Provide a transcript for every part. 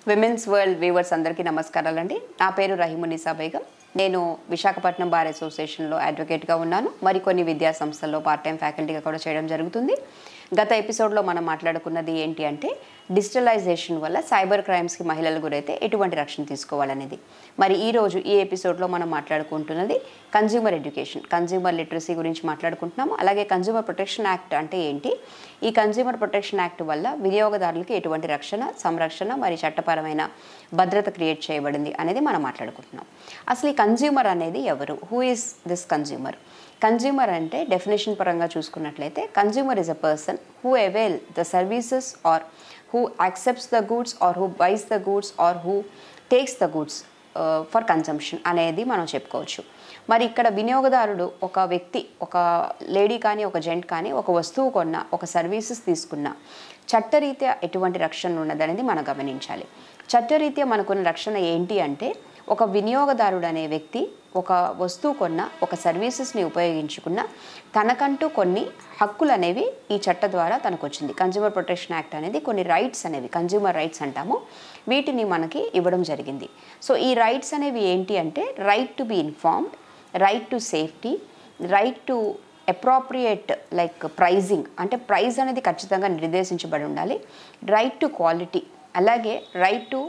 women's world viewers అందరికీ నమస్కారాలండి నా పేరు రహిమునిసా బేగం నేను విశాఖపట్నం బార్ అసోసియేషన్లో అడ్వకేట్గా ఉన్నాను మరికొన్ని విద్యా సంస్థల్లో పార్ట్ టైం ఫ్యాకల్టీగా కూడా చేయడం జరుగుతుంది గత ఎపిసోడ్లో మనం మాట్లాడుకున్నది ఏంటి అంటే డిజిటలైజేషన్ వల్ల సైబర్ క్రైమ్స్కి మహిళలు గురైతే ఎటువంటి రక్షణ తీసుకోవాలనేది మరి ఈ రోజు ఈ ఎపిసోడ్లో మనం మాట్లాడుకుంటున్నది కన్జ్యూమర్ ఎడ్యుకేషన్ కన్జ్యూమర్ లిటరసీ గురించి మాట్లాడుకుంటున్నాము అలాగే కన్జ్యూమర్ ప్రొటెక్షన్ యాక్ట్ అంటే ఏంటి ఈ కన్జ్యూమర్ ప్రొటెక్షన్ యాక్ట్ వల్ల వినియోగదారులకి ఎటువంటి రక్షణ సంరక్షణ మరి చట్టపరమైన భద్రత క్రియేట్ చేయబడింది అనేది మనం మాట్లాడుకుంటున్నాం అసలు ఈ కన్జ్యూమర్ అనేది ఎవరు who is this consumer consumer అంటే డెఫినేషన్ పరంగా చూసుకున్నట్లయితే consumer is a person who avail the services or who accepts the goods or who buys the goods or who takes the goods for consumption అనేది మనం చెప్పుకోవచ్చు మరి ఇక్కడ వినియోగదారుడు ఒక వ్యక్తి ఒక లేడీ కానీ ఒక జెంట్ కానీ ఒక వస్తువు కొన్న ఒక సర్వీసెస్ తీసుకున్న చట్టరీత్యా ఎటువంటి రక్షణ ఉన్నదనేది మనం గమనించాలి చట్టరీత్యా మనకున్న రక్షణ ఏంటి అంటే ఒక వినియోగదారుడు అనే వ్యక్తి ఒక వస్తువు కొన్న ఒక సర్వీసెస్ని ఉపయోగించుకున్న తనకంటూ కొన్ని హక్కులు అనేవి ఈ చట్ట ద్వారా తనకు వచ్చింది కన్జ్యూమర్ ప్రొటెక్షన్ యాక్ట్ అనేది కొన్ని రైట్స్ అనేవి కన్జ్యూమర్ రైట్స్ అంటాము వీటిని మనకి ఇవ్వడం జరిగింది సో ఈ రైట్స్ అనేవి ఏంటి అంటే right to be informed right to safety right to appropriate like pricing అంటే ప్రైజ్ అనేది ఖచ్చితంగా నిర్దేశించబడి ఉండాలి రైట్ టు క్వాలిటీ అలాగే right to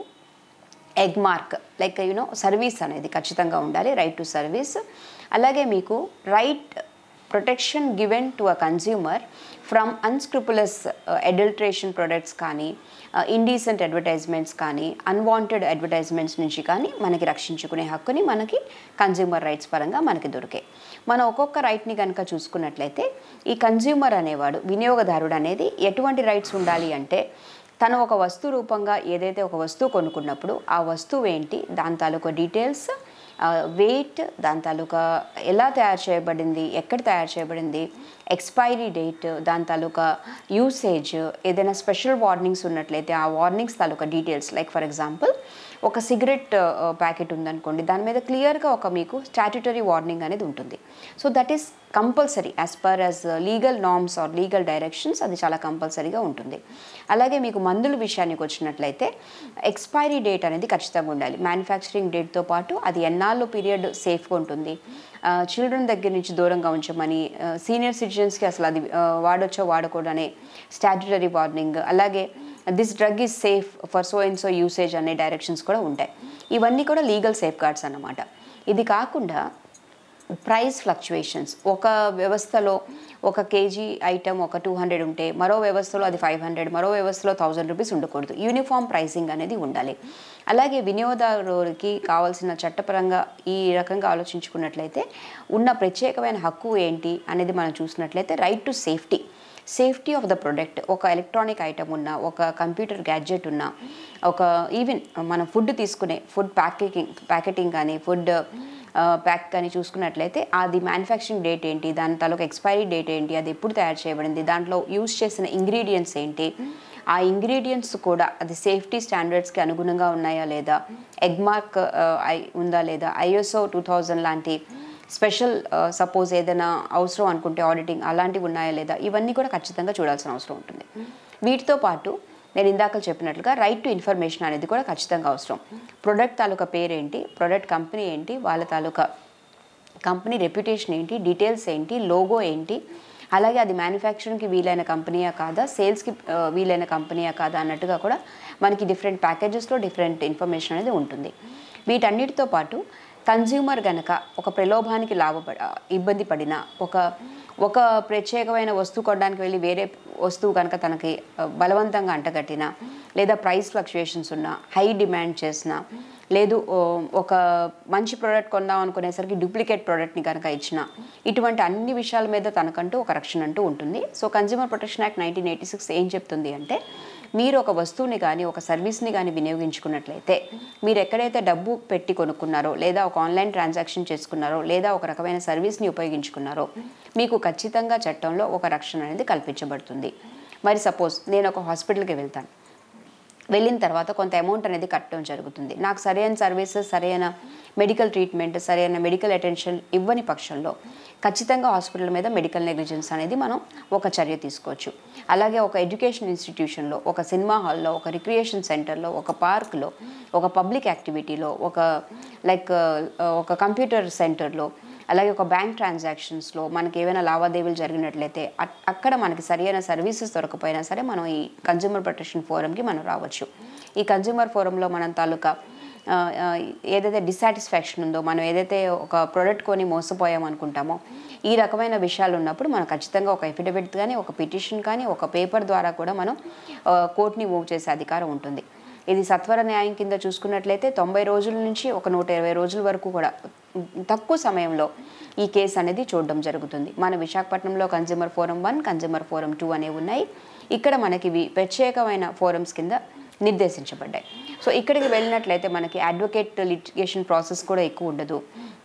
Agmark like you know service అనేది ఖచ్చితంగా ఉండాలి రైట్ టు సర్వీస్ అలాగే మీకు right protection given to a consumer from unscrupulous adulteration products కానీ ఇండీసెంట్ అడ్వర్టైజ్మెంట్స్ కానీ అన్వాంటెడ్ అడ్వర్టైజ్మెంట్స్ నుంచి కానీ మనకి రక్షించుకునే హక్కుని మనకి కన్జ్యూమర్ రైట్స్ పరంగా మనకి దొరికాయి మనం ఒక్కొక్క రైట్ని కనుక చూసుకున్నట్లయితే ఈ కన్జ్యూమర్ అనేవాడు వినియోగదారుడు అనేది ఎటువంటి రైట్స్ ఉండాలి అంటే తను ఒక వస్తు రూపంగా ఏదైతే ఒక వస్తువు కొనుక్కున్నప్పుడు ఆ వస్తువు ఏంటి దాని తాలూకా డీటెయిల్స్ వెయిట్ దాని తాలూకా ఎలా తయారు చేయబడింది ఎక్కడ తయారు చేయబడింది ఎక్స్పైరీ డేట్ దాని తాలూకా యూసేజ్ ఏదైనా స్పెషల్ వార్నింగ్స్ ఉన్నట్లయితే ఆ వార్నింగ్స్ తాలూకా డీటెయిల్స్ లైక్ ఫర్ ఎగ్జాంపుల్ ఒక సిగరెట్ ప్యాకెట్ ఉందనుకోండి దాని మీద క్లియర్గా ఒక మీకు స్టాట్యుటరీ వార్నింగ్ అనేది ఉంటుంది so that is compulsory as per as legal norms or legal directions అది చాలా కంపల్సరీగా ఉంటుంది అలాగే మీకు మందుల విషయానికి వచ్చినట్లయితే ఎక్స్పైరీ డేట్ అనేది ఖచ్చితంగా ఉండాలి మ్యానుఫ్యాక్చరింగ్ డేట్తో పాటు అది ఎన్నాళ్ళు పీరియడ్ సేఫ్గా ఉంటుంది చిల్డ్రన్ దగ్గర నుంచి దూరంగా ఉంచమని సీనియర్ సిటిజన్స్కి అసలు అది వాడొచ్చో వాడకూడదు అనే స్టాట్యుటరీ వార్నింగ్ అలాగే this drug is safe for so and so usage అనే డైరెక్షన్స్ కూడా ఉంటాయి ఇవన్నీ కూడా లీగల్ సేఫ్ గార్డ్స్ అన్నమాట ఇది కాకుండా ప్రైస్ ఫ్లక్చువేషన్స్ ఒక వ్యవస్థలో ఒక కేజీ ఐటమ్ ఒక టూ హండ్రెడ్ ఉంటే మరో వ్యవస్థలో అది ఫైవ్ హండ్రెడ్ మరో వ్యవస్థలో థౌజండ్ రూపీస్ ఉండకూడదు యూనిఫామ్ ప్రైసింగ్ అనేది ఉండాలి అలాగే వినియోగదారుడికి కావాల్సిన చట్టపరంగా ఈ రకంగా ఆలోచించుకున్నట్లయితే ఉన్న ప్రత్యేకమైన హక్కు ఏంటి అనేది మనం చూసినట్లయితే right to safety safety of the product ఒక ఎలక్ట్రానిక్ ఐటమ్ ఉన్న ఒక కంప్యూటర్ గ్యాడ్జెట్ ఉన్న ఒక ఈవెన్ మనం ఫుడ్ తీసుకునే ఫుడ్ ప్యాకేజింగ్ ప్యాకెటింగ్ కానీ ఫుడ్ ప్యాక్ కానీ చూసుకున్నట్లయితే అది మ్యానుఫ్యాక్చరింగ్ డేట్ ఏంటి దాని తాలూకు ఎక్స్పైరీ డేట్ ఏంటి అది ఎప్పుడు తయారు చేయబడింది దాంట్లో యూస్ చేసిన ఇంగ్రీడియంట్స్ ఏంటి ఆ ఇంగ్రీడియంట్స్ కూడా అది సేఫ్టీ స్టాండర్డ్స్కి అనుగుణంగా ఉన్నాయా లేదా ఎగ్ మార్క్ ఉందా లేదా ఐఎస్ఓ టూ థౌజండ్ లాంటి స్పెషల్ సపోజ్ ఏదైనా అవసరం అనుకుంటే ఆడిటింగ్ అలాంటివి ఉన్నాయా లేదా ఇవన్నీ కూడా ఖచ్చితంగా చూడాల్సిన అవసరం ఉంటుంది వీటితో పాటు నేను ఇందాక చెప్పినట్లుగా రైట్ టు ఇన్ఫర్మేషన్ అనేది కూడా ఖచ్చితంగా అవసరం ప్రొడక్ట్ తాలూకా పేరేంటి ప్రొడక్ట్ కంపెనీ ఏంటి వాళ్ళ తాలూకా కంపెనీ రెప్యుటేషన్ ఏంటి డీటెయిల్స్ ఏంటి లోగో ఏంటి అలాగే అది మ్యానుఫ్యాక్చరింగ్కి వీలైన కంపెనీయా కాదా సేల్స్కి వీలైన కంపెనీయా కాదా అన్నట్టుగా కూడా మనకి డిఫరెంట్ ప్యాకేజెస్లో డిఫరెంట్ ఇన్ఫర్మేషన్ అనేది ఉంటుంది వీటన్నిటితో పాటు కన్జ్యూమర్ గనక ఒక ప్రలోభానికి లాభపడ ఇబ్బంది పడిన ఒక ఒక ప్రత్యేకమైన వస్తువు కొనడానికి వెళ్ళి వేరే వస్తువు కనుక తనకి బలవంతంగా అంటగట్టిన లేదా ప్రైస్ ఫ్లక్చుయేషన్స్ ఉన్న హై డిమాండ్ చేసిన లేదు ఒక మంచి ప్రోడక్ట్ కొందాం అనుకునేసరికి డూప్లికేట్ ప్రోడక్ట్ని కనుక ఇచ్చిన ఇటువంటి అన్ని విషయాల మీద తనకంటూ ఒక రక్షణ అంటూ ఉంటుంది so consumer protection act nineteen eighty six ఏం చెప్తుంది అంటే మీరు ఒక వస్తువుని కానీ ఒక సర్వీస్ని కానీ వినియోగించుకున్నట్లయితే మీరు ఎక్కడైతే డబ్బు పెట్టి కొనుక్కున్నారో లేదా ఒక ఆన్లైన్ ట్రాన్సాక్షన్ చేసుకున్నారో లేదా ఒక రకమైన సర్వీస్ని ఉపయోగించుకున్నారో మీకు ఖచ్చితంగా చట్టంలో ఒక రక్షణ అనేది కల్పించబడుతుంది మరి సపోజ్ నేను ఒక హాస్పిటల్కి వెళ్తాను వెళ్ళిన తర్వాత కొంత అమౌంట్ అనేది కట్టడం జరుగుతుంది నాకు సరైన సర్వీసెస్ సరైన మెడికల్ ట్రీట్మెంట్ సరైన మెడికల్ అటెన్షన్ ఇవ్వని పక్షంలో ఖచ్చితంగా హాస్పిటల్ మీద మెడికల్ నెగ్లిజెన్స్ అనేది మనం ఒక చర్య తీసుకోవచ్చు అలాగే ఒక ఎడ్యుకేషన్ ఇన్స్టిట్యూషన్లో ఒక సినిమా హాల్లో ఒక రిక్రియేషన్ సెంటర్లో ఒక పార్క్లో ఒక పబ్లిక్ యాక్టివిటీలో ఒక లైక్ ఒక కంప్యూటర్ సెంటర్లో అలాగే ఒక బ్యాంక్ ట్రాన్సాక్షన్స్లో మనకి ఏమైనా లావాదేవీలు జరిగినట్లయితే అక్- అక్కడ మనకి సరైన సర్వీసెస్ దొరకపోయినా సరే మనం ఈ కన్జ్యూమర్ ప్రొటెక్షన్ ఫోరంకి మనం రావచ్చు ఈ కన్జ్యూమర్ ఫోరంలో మనం తాలూకా ఆ, ఆ, ఏదైతే డిస్సాటిస్ఫాక్షన్ ఉందో మనం ఏదైతే ఒక ప్రోడక్ట్ కొని మోసపోయాం అనుకుంటామో ఈ రకమైన విషయాలు ఉన్నప్పుడు మనం ఖచ్చితంగా ఒక ఎఫిడవిట్ కానీ ఒక పిటిషన్ కానీ ఒక పేపర్ ద్వారా కూడా మనం ఆ, కోర్టుని మూవ్ చేసే అధికారం ఉంటుంది ఇది సత్వర న్యాయం కింద చూసుకున్నట్లయితే తొంభై రోజుల నుంచి ఒక నూట ఇరవై రోజుల వరకు కూడా తక్కువ సమయంలో ఈ కేసు అనేది చూడడం జరుగుతుంది మన విశాఖపట్నంలో consumer forum one consumer forum two అనేవి ఉన్నాయి ఇక్కడ మనకి ఇవి ప్రత్యేకమైన ఫోరమ్స్ కింద నిర్దేశించబడ్డాయి సో ఇక్కడికి వెళ్ళినట్లయితే మనకి అడ్వకేట్ లిటిగేషన్ ప్రాసెస్ కూడా ఎక్కువ ఉండదు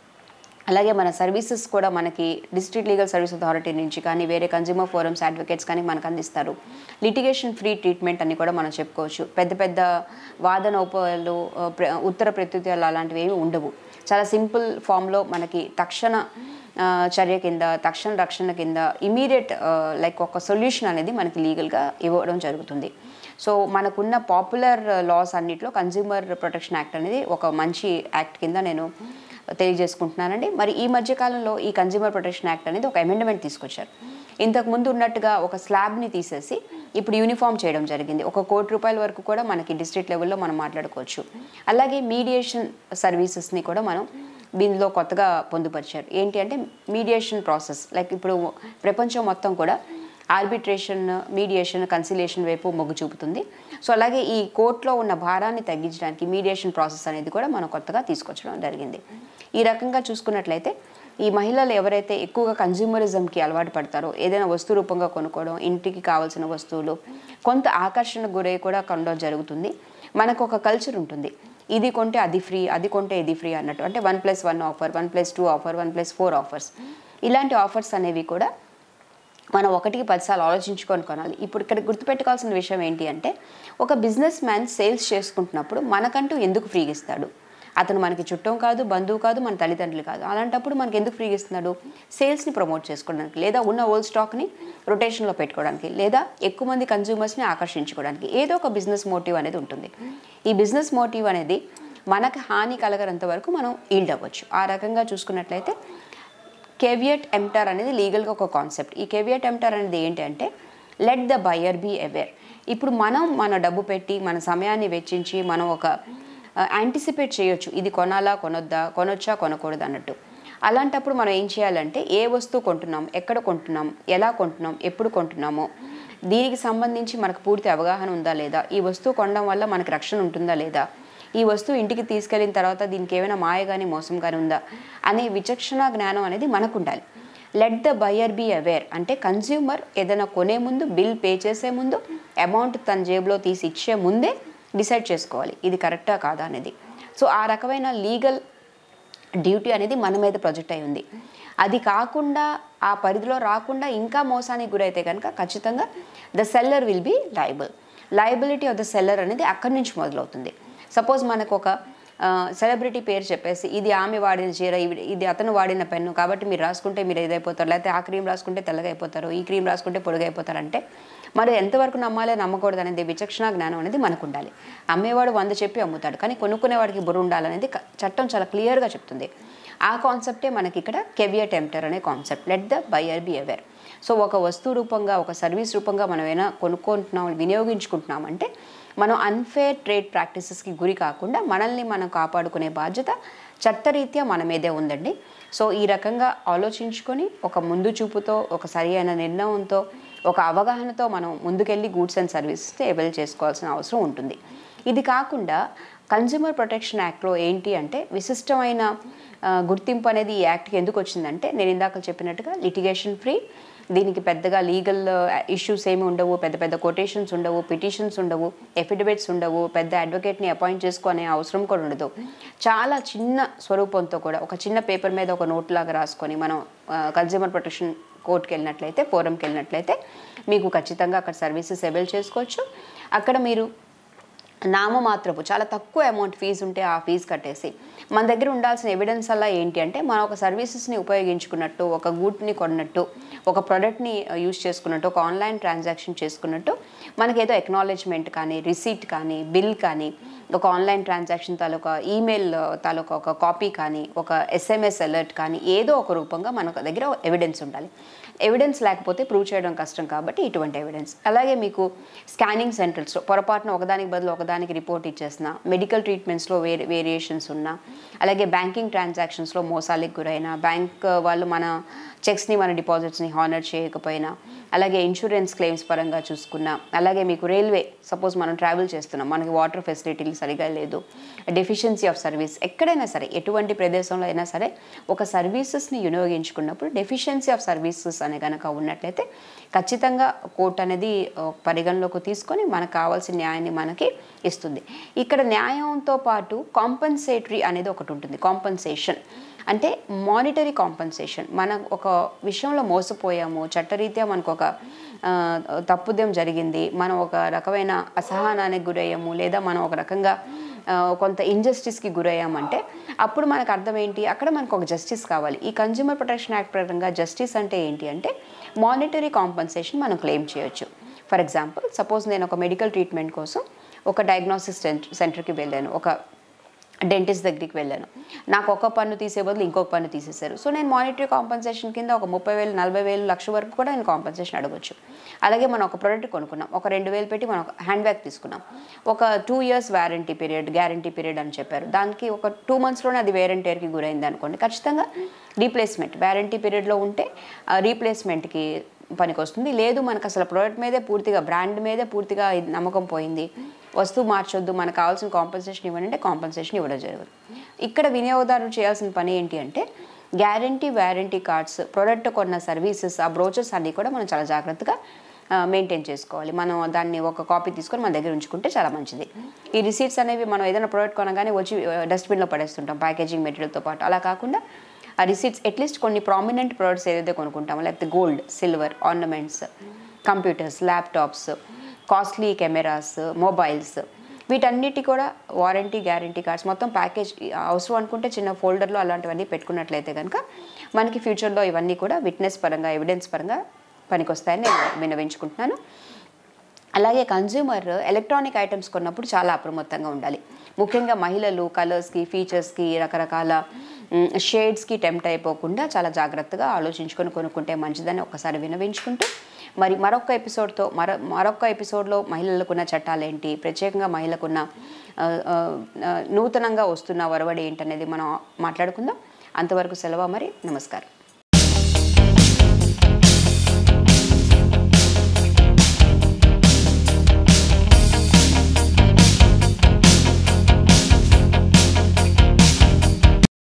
అలాగే మన సర్వీసెస్ కూడా మనకి డిస్ట్రిక్ట్ లీగల్ సర్వీస్ అథారిటీ నుంచి కానీ వేరే కన్జ్యూమర్ ఫోరమ్స్ అడ్వకేట్స్ కానీ మనకు అందిస్తారు లిటిగేషన్ ఫ్రీ ట్రీట్మెంట్ అని కూడా మనం చెప్పుకోవచ్చు పెద్ద పెద్ద వాదన ఉపలు ఆ, ప్ర- ఉత్తర ప్రత్యుత్తరాలు అలాంటివి ఏమి ఉండవు చాలా సింపుల్ ఫామ్లో మనకి తక్షణ ఆ, చర్య కింద తక్షణ రక్షణ కింద ఇమీడియట్ లైక్ ఒక సొల్యూషన్ అనేది మనకి లీగల్గా ఇవ్వడం జరుగుతుంది సో మనకున్న పాపులర్ లాస్ అన్నిట్లో కన్జ్యూమర్ ప్రొటెక్షన్ యాక్ట్ అనేది ఒక మంచి యాక్ట్ కింద నేను తెలియజేసుకుంటున్నానండి మరి ఈ మధ్య కాలంలో ఈ కన్జ్యూమర్ ప్రొటెక్షన్ యాక్ట్ అనేది ఒక అమెండ్మెంట్ తీసుకొచ్చారు ఇంతకు ముందు ఉన్నట్టుగా ఒక స్లాబ్ని తీసేసి ఇప్పుడు యూనిఫామ్ చేయడం జరిగింది ఒక కోటి రూపాయల వరకు కూడా మనకి డిస్ట్రిక్ట్ లెవెల్లో మనం మాట్లాడుకోవచ్చు అలాగే మీడియేషన్ సర్వీసెస్ని కూడా మనం దీనిలో కొత్తగా పొందుపరిచారు ఏంటి అంటే మీడియేషన్ ప్రాసెస్ లైక్ ఇప్పుడు ప్రపంచం మొత్తం కూడా ఆర్బిట్రేషన్ మీడియేషన్ కన్సిలేషన్ వైపు మొగ్గు చూపుతుంది సో అలాగే ఈ కోర్టులో ఉన్న భారాన్ని తగ్గించడానికి మీడియేషన్ ప్రాసెస్ అనేది కూడా మనం కొత్తగా తీసుకొచ్చడం జరిగింది ఈ రకంగా చూసుకున్నట్లయితే ఈ మహిళలు ఎవరైతే ఎక్కువగా కన్జ్యూమరిజంకి అలవాటు పడతారో ఏదైనా వస్తు రూపంగా కొనుక్కోవడం ఇంటికి కావాల్సిన వస్తువులు కొంత ఆకర్షణ గురై కూడా కొనడం జరుగుతుంది మనకు ఒక కల్చర్ ఉంటుంది ఇది కొంటే అది ఫ్రీ అది కొంటే ఇది ఫ్రీ అన్నట్టు అంటే one plus one offer one plus two offer one plus four offers ఇలాంటి ఆఫర్స్ అనేవి కూడా మనం ఒకటికి పదిసార్లు ఆలోచించుకొని కొనాలి ఇప్పుడు ఇక్కడ గుర్తుపెట్టుకోవాల్సిన విషయం ఏంటి అంటే ఒక బిజినెస్ మ్యాన్ సేల్స్ చేసుకుంటున్నప్పుడు మనకంటూ ఎందుకు ఫ్రీగా ఇస్తాడు అతను మనకి చుట్టం కాదు బంధువు కాదు మన తల్లిదండ్రులు కాదు అలాంటప్పుడు మనకి ఎందుకు ఫ్రీగా ఇస్తున్నాడు సేల్స్ని ప్రమోట్ చేసుకోవడానికి లేదా ఉన్న ఓల్డ్ స్టాక్ని రొటేషన్లో పెట్టుకోవడానికి లేదా ఎక్కువ మంది కన్జ్యూమర్స్ని ఆకర్షించుకోవడానికి ఏదో ఒక బిజినెస్ మోటివ్ అనేది ఉంటుంది ఈ బిజినెస్ మోటివ్ అనేది మనకు హాని కలగనంత వరకు మనం ఈల్డ్ అవ్వచ్చు ఆ రకంగా చూసుకున్నట్లయితే కేవియట్ ఎంటర్ అనేది లీగల్గా ఒక కాన్సెప్ట్ ఈ కేవియట్ ఎంటర్ అనేది ఏంటి అంటే let the buyer be aware ఇప్పుడు మనం మన డబ్బు పెట్టి మన సమయాన్ని వెచ్చించి మనం ఒక యాంటిసిపేట్ చేయొచ్చు ఇది కొనాలా కొనొద్దా కొనొచ్చా కొనకూడదు అన్నట్టు అలాంటప్పుడు మనం ఏం చేయాలంటే ఏ వస్తువు కొంటున్నాం ఎక్కడ కొంటున్నాం ఎలా కొంటున్నాం ఎప్పుడు కొంటున్నామో దీనికి సంబంధించి మనకు పూర్తి అవగాహన ఉందా లేదా ఈ వస్తువు కొనడం వల్ల మనకు రక్షణ ఉంటుందా లేదా ఈ వస్తువు ఇంటికి తీసుకెళ్ళిన తర్వాత దీనికి ఏమైనా మాయ కానీ మోసం కానీ ఉందా అనే విచక్షణ జ్ఞానం అనేది మనకు ఉండాలి let the buyer be aware అంటే కన్జ్యూమర్ ఏదైనా కొనే ముందు బిల్ పే చేసే ముందు అమౌంట్ తన జేబులో తీసి ఇచ్చే ముందే డిసైడ్ చేసుకోవాలి ఇది కరెక్టా కాదా అనేది సో ఆ రకమైన లీగల్ డ్యూటీ అనేది మన మీద ప్రొజెక్ట్ అయి ఉంది అది కాకుండా ఆ పరిధిలో రాకుండా ఇంకా మోసానికి గురైతే కనుక ఖచ్చితంగా the seller will be liable liability of the seller అనేది అక్కడి నుంచి మొదలవుతుంది సపోజ్ మనకు ఒక సెలబ్రిటీ పేరు చెప్పేసి ఇది ఆమె వాడిన చీర ఇవి- ఇది అతను వాడిన పెన్ను కాబట్టి మీరు రాసుకుంటే మీరు ఏదైపోతారు లేకపోతే ఆ క్రీమ్ రాసుకుంటే తెల్లగా అయిపోతారు ఈ క్రీమ్ రాసుకుంటే పొడుగు అయిపోతారు అంటే మరి ఎంతవరకు నమ్మాలి నమ్మకూడదు అనేది విచక్షణ జ్ఞానం అనేది మనకు ఉండాలి అమ్మేవాడు వంద చెప్పి అమ్ముతాడు కానీ కొనుక్కునేవాడికి బుర్ర ఉండాలనేది క- చట్టం చాలా క్లియర్గా చెప్తుంది ఆ కాన్సెప్టే మనకి ఇక్కడ కెవియర్ టెంప్టర్ అనే concept let the buyer be aware so ఒక వస్తువు రూపంగా ఒక సర్వీస్ రూపంగా మనం ఏమైనా కొనుక్కుంటున్నాం వినియోగించుకుంటున్నాం అంటే మనం అన్ఫేర్ ట్రేడ్ ప్రాక్టీసెస్కి గురి కాకుండా మనల్ని మనం కాపాడుకునే బాధ్యత చట్టరీత్యా మన మీదే ఉందండి సో ఈ రకంగా ఆలోచించుకొని ఒక ముందు చూపుతో ఒక సరి అయిన నిర్ణయంతో ఒక అవగాహనతో మనం ముందుకెళ్ళి గూడ్స్ అండ్ సర్వీసెస్ని అవైల్ చేసుకోవాల్సిన అవసరం ఉంటుంది ఇది కాకుండా కన్జ్యూమర్ ప్రొటెక్షన్ యాక్ట్లో ఏంటి అంటే విశిష్టమైన ఆ, గుర్తింపు అనేది ఈ యాక్ట్కి ఎందుకు వచ్చిందంటే నేను ఇందాక చెప్పినట్టుగా లిటిగేషన్ ఫ్రీ దీనికి పెద్దగా లీగల్ ఇష్యూస్ ఏమి ఉండవు పెద్ద పెద్ద కొటేషన్స్ ఉండవు పిటిషన్స్ ఉండవు ఎఫిడవిట్స్ ఉండవు పెద్ద అడ్వకేట్ని అపాయింట్ చేసుకునే అవసరం కూడా ఉండదు చాలా చిన్న స్వరూపంతో కూడా ఒక చిన్న పేపర్ మీద ఒక నోట్ లాగా రాసుకొని మనం కన్జ్యూమర్ ప్రొటెక్షన్ కోర్టుకి వెళ్ళినట్లయితే ఫోరంకి వెళ్ళినట్లయితే మీకు ఖచ్చితంగా అక్కడ సర్వీసెస్ అవైల్ చేసుకోవచ్చు అక్కడ మీరు నామమాత్రపు చాలా తక్కువ అమౌంట్ ఫీజు ఉంటే ఆ ఫీజు కట్టేసి మన దగ్గర ఉండాల్సిన ఎవిడెన్స్ అలా ఏంటి అంటే మనం ఒక సర్వీసెస్ని ఉపయోగించుకున్నట్టు ఒక గూడ్ని కొన్నట్టు ఒక ప్రోడక్ట్ని యూజ్ చేసుకున్నట్టు ఒక ఆన్లైన్ ట్రాన్సాక్షన్ చేసుకున్నట్టు మనకేదో ఎక్నాలెడ్జ్మెంట్ కానీ రిసీట్ కానీ బిల్ కానీ ఒక ఆన్లైన్ ట్రాన్సాక్షన్ తాలూకా ఈమెయిల్ తాలూకా ఒక కాపీ కానీ ఒక ఎస్ఎంఎస్ అలర్ట్ కానీ ఏదో ఒక రూపంగా మన దగ్గర ఎవిడెన్స్ ఉండాలి ఎవిడెన్స్ లేకపోతే ప్రూవ్ చేయడం కష్టం కాబట్టి ఇటువంటి ఎవిడెన్స్ అలాగే మీకు స్కానింగ్ సెంటర్స్లో పొరపాటున ఒకదానికి బదులు ఒకదానికి రిపోర్ట్ ఇచ్చేసిన మెడికల్ ట్రీట్మెంట్స్లో వేరే వేరియేషన్స్ ఉన్నా అలాగే బ్యాంకింగ్ ట్రాన్సాక్షన్స్లో మోసాలకు గురైన బ్యాంక్ వాళ్ళు మన చెక్స్ని మన డిపాజిట్స్ని హానర్ చేయకపోయినా అలాగే ఇన్సూరెన్స్ క్లెయిమ్స్ పరంగా చూసుకున్నా అలాగే మీకు రైల్వే సపోజ్ మనం ట్రావెల్ చేస్తున్నాం మనకి వాటర్ ఫెసిలిటీలు సరిగా లేదు డెఫిషియన్సీ ఆఫ్ సర్వీస్ ఎక్కడైనా సరే ఎటువంటి ప్రదేశంలో అయినా సరే ఒక సర్వీసెస్ని వినియోగించుకున్నప్పుడు డెఫిషియన్సీ ఆఫ్ సర్వీసెస్ అనే కనుక ఉన్నట్లయితే ఖచ్చితంగా కోర్టు అనేది ఆ, పరిగణలోకి తీసుకొని మనకు కావాల్సిన న్యాయాన్ని మనకి ఇస్తుంది ఇక్కడ న్యాయంతో పాటు కాంపన్సేటరీ అనేది ఒకటి ఉంటుంది కాంపన్సేషన్ అంటే మానిటరీ కాంపన్సేషన్ మనం ఒక విషయంలో మోసపోయాము చట్టరీత్యా మనకు ఒక ఆ, తప్పుదం జరిగింది మనం ఒక రకమైన అసహనానికి గురయ్యాము లేదా మనం ఒక రకంగా ఆ, కొంత ఇంజస్టిస్కి గురయ్యామంటే అప్పుడు మనకు అర్థం ఏంటి అక్కడ మనకు ఒక జస్టిస్ కావాలి ఈ కన్జ్యూమర్ ప్రొటెక్షన్ యాక్ట్ ప్రకారంగా జస్టిస్ అంటే ఏంటి అంటే మానిటరీ కాంపన్సేషన్ మనం క్లెయిమ్ చేయొచ్చు ఫర్ ఎగ్జాంపుల్ సపోజ్ నేను ఒక మెడికల్ ట్రీట్మెంట్ కోసం ఒక డయాగ్నోసిస్ సెంటర్కి వెళ్ళాను ఒక డెంటిస్ట్ దగ్గరికి వెళ్ళాను నాకు ఒక పన్ను తీసే బదులు ఇంకొక పన్ను తీసేశారు సో నేను మానిటరీ కాంపన్సేషన్ కింద ఒక ముప్పై వేలు నలభై వేలు లక్ష వరకు కూడా నేను కాంపన్సేషన్ అడగొచ్చు అలాగే మనం ఒక ప్రోడక్ట్ కొనుక్కున్నాం ఒక రెండు వేలు పెట్టి మనం ఒక హ్యాండ్ బ్యాగ్ తీసుకున్నాం ఒక two years warranty period guarantee period అని చెప్పారు దానికి ఒక టూ మంత్స్లోనే అది వేరంటీర్కి గురైంది అనుకోండి ఖచ్చితంగా రీప్లేస్మెంట్ వ్యారంటీ పీరియడ్లో ఉంటే రీప్లేస్మెంట్కి పనికి వస్తుంది లేదు మనకు అసలు ప్రోడక్ట్ మీదే పూర్తిగా బ్రాండ్ మీదే పూర్తిగా ఇది నమ్మకం పోయింది వస్తువు మార్చొద్దు మనకు కావాల్సిన కాంపన్సేషన్ ఇవ్వండి అంటే కాంపన్సేషన్ ఇవ్వడం జరుగుతుంది ఇక్కడ వినియోగదారులు చేయాల్సిన పని ఏంటి అంటే గ్యారంటీ వ్యారంటీ కార్డ్స్ ప్రోడక్ట్ కొన్న సర్వీసెస్ ఆ బ్రోచర్స్ అన్నీ కూడా మనం చాలా జాగ్రత్తగా మెయింటైన్ చేసుకోవాలి మనం దాన్ని ఒక కాపీ తీసుకొని మన దగ్గర ఉంచుకుంటే చాలా మంచిది ఈ రిసీట్స్ అనేవి మనం ఏదైనా ప్రోడక్ట్ కొనగానే వచ్చి డస్ట్బిన్లో పడేస్తుంటాం ప్యాకేజింగ్ మెటీరియల్తో పాటు అలా కాకుండా ఆ రిసీట్స్ అట్లీస్ట్ కొన్ని ప్రామినెంట్ ప్రోడక్ట్స్ ఏదైతే కొనుక్కుంటామో లేకపోతే gold silver ornaments computers laptops costly cameras mobiles వీటన్నిటి కూడా వారంటీ గ్యారంటీ కార్డ్స్ మొత్తం ప్యాకేజ్ అవసరం అనుకుంటే చిన్న ఫోల్డర్లో అలాంటివన్నీ పెట్టుకున్నట్లయితే కనుక మనకి ఫ్యూచర్లో ఇవన్నీ కూడా విట్నెస్ పరంగా ఎవిడెన్స్ పరంగా పనికొస్తాయని నేను విన్నవించుకుంటున్నాను అలాగే కన్జ్యూమర్ ఎలక్ట్రానిక్ ఐటమ్స్ కొన్నప్పుడు చాలా అప్రమత్తంగా ఉండాలి ముఖ్యంగా మహిళలు కలర్స్కి ఫీచర్స్కి రకరకాల షేడ్స్కి టెంప్ట్ అయిపోకుండా చాలా జాగ్రత్తగా ఆలోచించుకొని కొనుక్కుంటే మంచిదని ఒకసారి వినవించుకుంటూ మరి మరొక ఎపిసోడ్తో మరొ మరొక ఎపిసోడ్లో మహిళలకున్న చట్టాలేంటి ప్రత్యేకంగా మహిళకున్న ఆ, ఆ, ఆ, నూతనంగా వస్తున్న వరవడి ఏంటనేది మనం మాట్లాడుకుందాం అంతవరకు సెలవు మరి నమస్కారం